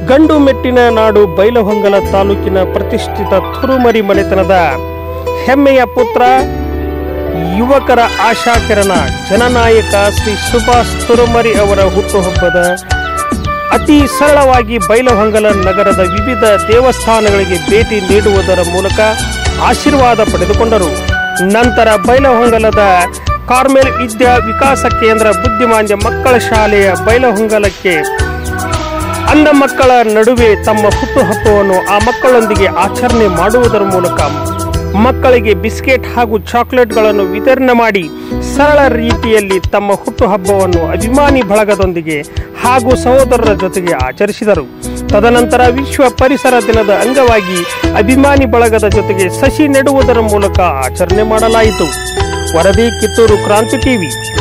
ಗಂಡು ಮೆಟ್ಟಿನ ನಾಡು ಬೈಲಹೊಂಗಲ ತಾಲೂಕಿನ ಪ್ರತಿಷ್ಠಿತ ತುರುಮರಿ ಮನೆತನದ ಹೆಮ್ಮೆಯ ಪುತ್ರ ಯುವಕರ ಆಶಾಕಿರಣ ಜನನಾಯಕ ಶ್ರೀ ಸುಭಾಷ್ ತುರುಮರಿ ಅವರ ಹುಟ್ಟುಹಬ್ಬದ ಅತಿ ಸರಳವಾಗಿ ಬೈಲಹೊಂಗಲ ನಗರದ ವಿವಿಧ ದೇವಸ್ಥಾನಗಳಿಗೆ ಭೇಟಿ ನೀಡುವುದರ ಮೂಲಕ ಆಶೀರ್ವಾದ ಪಡೆದುಕೊಂಡರು ನಂತರ ಬೈಲಹೊಂಗಲದ ಕಾರ್ಮೆಲ್ ವಿದ್ಯಾ ವಿಕಾಸ ಕೇಂದ್ರ ಬುದ್ಧಿಮಾಂದ್ಯ ಮಕ್ಕಳ ಶಾಲೆಯ ಬೈಲಹೊಂಗಲಕ್ಕೆ ಅಂಧ ಮಕ್ಕಳ ನಡುವೆ ತಮ್ಮ ಹುಟ್ಟುಹಬ್ಬವನ್ನು ಆ ಮಕ್ಕಳೊಂದಿಗೆ ಆಚರಣೆ ಮಾಡುವುದರ ಮೂಲಕ ಮಕ್ಕಳಿಗೆ ಬಿಸ್ಕೆಟ್ ಹಾಗೂ ಚಾಕ್ಲೇಟ್ಗಳನ್ನು ವಿತರಣೆ ಮಾಡಿ ಸರಳ ರೀತಿಯಲ್ಲಿ ತಮ್ಮ ಹುಟ್ಟುಹಬ್ಬವನ್ನು ಅಭಿಮಾನಿ ಬಳಗದೊಂದಿಗೆ ಹಾಗೂ ಸಹೋದರರ ಜೊತೆಗೆ ಆಚರಿಸಿದರು ತದನಂತರ ವಿಶ್ವ ಪರಿಸರ ದಿನದ ಅಂಗವಾಗಿ ಅಭಿಮಾನಿ ಬಳಗದ ಜೊತೆಗೆ ಸಸಿ ನೆಡುವುದರ ಮೂಲಕ ಆಚರಣೆ ಮಾಡಲಾಯಿತು ವರದಿ ಕಿತ್ತೂರು ಕ್ರಾಂತಿ ಟಿವಿ